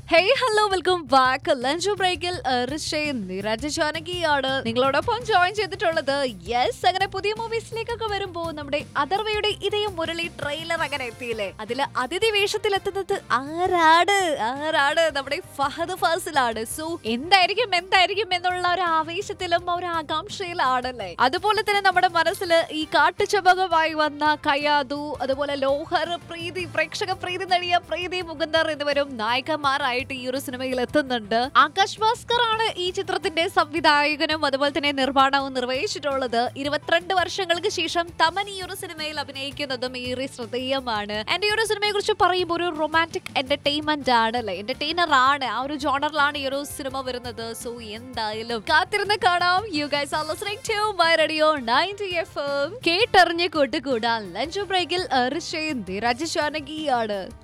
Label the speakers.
Speaker 1: hey hello welcome back lunch ബ്രേക്കിൽ നിരജ ജാനകിയാണ് നിങ്ങളോടൊപ്പം join ചെയ്തിട്ടുള്ളത് യെസ് അങ്ങനെ പുതിയ മൂവീസിലേക്കൊക്കെ വരുമ്പോ നമ്മുടെ അതർവയുടെ ഇതയം മുരളി ട്രെയിലർ അങ്ങനെ എത്തിയില്ലേ അതില് അതിഥി വേഷത്തിൽ എത്തുന്നത് ആരാണ് ആരാണ് നമ്മുടെ ഫഹദ് ഫാസിലാണ് സോ എന്തായിരിക്കും എന്തായിരിക്കും എന്നുള്ള ഒരു ആവേശത്തിലും ഒരു ആകാംക്ഷയിലാണല്ലേ അതുപോലെ തന്നെ നമ്മുടെ മനസ്സിൽ ഈ കാട്ടുചബകമായി വന്ന കയാദു അതുപോലെ ലോഹർ പ്രീതി പ്രേക്ഷക പ്രീതി നേടിയ പ്രീതി മുകുന്ദർ എന്നിവരും നായകന്മാരായിട്ട് ഈ ഒരു സിനിമയിൽ എത്തുന്നുണ്ട് ആകാശ് ഭാസ്കർ ആണ് ഈ ചിത്രത്തിന്റെ സംവിധായകനും അതുപോലെ തന്നെ നിർമ്മാണവും നിർവഹിച്ചിട്ടുള്ളത് ഇരുപത്തിരണ്ട് വർഷങ്ങൾക്ക് ശേഷം തമൻ ഈ ഒരു സിനിമയിൽ അഭിനയിക്കുന്നതും ഏറെ ശ്രദ്ധേയമാണ് എന്റെ ഈ ഒരു സിനിമയെ കുറിച്ച് പറയുമ്പോൾ ഒരു റൊമാൻറ്റിക് എന്റർടൈൻമെന്റ് ആണ് അല്ലെ എന്റർടൈനർ ആണ് ആ ഒരു ജോണറിലാണ് ഈ ഒരു സിനിമ വരുന്നത് സോ എന്തായാലും കാത്തിരുന്ന് കാണാം you guys are listening to my radio 90 FM കേട്ടറിഞ്ഞ് കൂട്ടുകൂടാൻ ലഞ്ച് ബ്രേക്കിൽ അർഷയും രാജശാനകിയാണ്